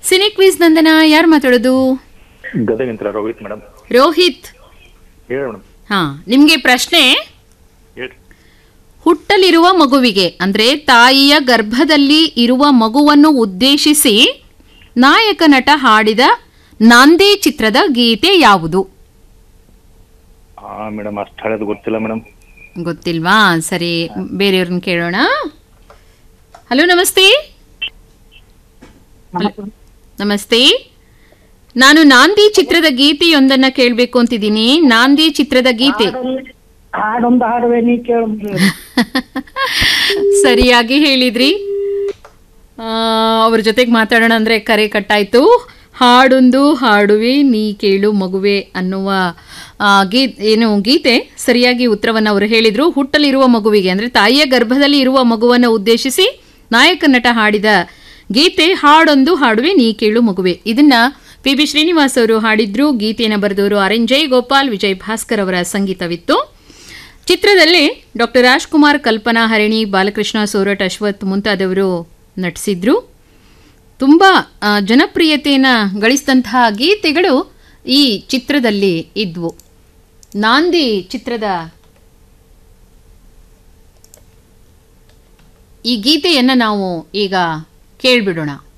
cine quiz ನಂದನ ಯಾರು ಮಾತಾಡೋದು ಗದಗಿಂತ Rohit madam Rohit ಹೇಳಿ ಮೇಡಮ್ ಹಾ ನಿಮ್ಗೆ ಪ್ರಶ್ನೆ ಹೇಳಿ ಹುಟ್ಟಲಿರುವ ಮಗುವಿಗೆ ಅಂದ್ರೆ ತಾಯಿಯ ಗರ್ಭದಲ್ಲಿ ಇರುವ ಮಗುವನ್ನು ಉದ್ದೇಶಿಸಿ ನಾಯಕ ನಟ ಹಾಡಿದ ನಾಂದಿ ಚಿತ್ರದ ಗೀತೆ ಯಾವುದು ಹಾ ಮೇಡಮ್ ಅಷ್ಟು ಹಳೇದು ಗೊತ್ತಿಲ್ಲ ಮೇಡಮ್ ಗೊತ್ತಿಲ್ವಾ ಸರಿ ಬೇರೆಯವ್ರನ್ನ ಕೇಳೋಣ ಹಲೋ ನಮಸ್ತೆ ನಮಸ್ತೆ ನಾನು ನಾಂದಿ ಚಿತ್ರದ ಗೀತೆಯೊಂದನ್ನ ಕೇಳಬೇಕು ಅಂತಿದ್ದೀನಿ ನಾಂದಿ ಚಿತ್ರದ ಗೀತೆ ಹಾಡೊಂದು ಹಾಡುವೆ ನೀ ಕೇಳು ಸರಿಯಾಗಿ ಹೇಳಿದ್ರಿ ಆ, ಅವ್ರ ಜೊತೆಗೆ ಮಾತಾಡೋಣ ಅಂದ್ರೆ ಕರೆ ಕಟ್ಟಾಯ್ತು ಹಾಡೊಂದು ಹಾಡುವೆ ನೀ ಕೇಳು ಮಗುವೆ ಅನ್ನುವ ಆ, ಗೀತ್ ಏನು ಗೀತೆ ಸರಿಯಾಗಿ ಉತ್ತರವನ್ನು ಅವರು ಹೇಳಿದ್ರು ಹುಟ್ಟಲಿರುವ ಮಗುವಿಗೆ ಅಂದ್ರೆ ತಾಯಿಯ ಗರ್ಭದಲ್ಲಿ ಇರುವ ಮಗುವನ್ನು ಉದ್ದೇಶಿಸಿ ನಾಯಕ ನಟ ಹಾಡಿದ ಗೀತೆ ಹಾಡೊಂದು ಹಾಡುವೆ ನೀ ಕೇಳು ಮಗುವೆ ಇದನ್ನ ಪಿ ಬಿ ಶ್ರೀನಿವಾಸ್ ಅವರು ಹಾಡಿದ್ರು ಗೀತೆಯನ್ನು ಬರೆದವರು ಆರ್ ಎನ್ ಜಯಗೋಪಾಲ್ ವಿಜಯ್ ಭಾಸ್ಕರ್ ಅವರ ಸಂಗೀತವಿತ್ತು ಚಿತ್ರದಲ್ಲಿ ಡಾಕ್ಟರ್ ರಾಜ್ಕುಮಾರ್ ಕಲ್ಪನಾ ಹರಿಣಿ ಬಾಲಕೃಷ್ಣ ಸೋರಟ್ ಅಶ್ವಥ್ ಮುಂತಾದವರು ನಟಿಸಿದ್ರು ತುಂಬ ಆ, ಜನಪ್ರಿಯತೆಯನ್ನು ಗಳಿಸಿದಂತಹ ಗೀತೆಗಳು ಈ ಚಿತ್ರದಲ್ಲಿ ಇದ್ವು ನಾಂದಿ ಚಿತ್ರದ ಈ ಗೀತೆಯನ್ನು ನಾವು ಈಗ ಕೇಳಿಬಿಡೋಣ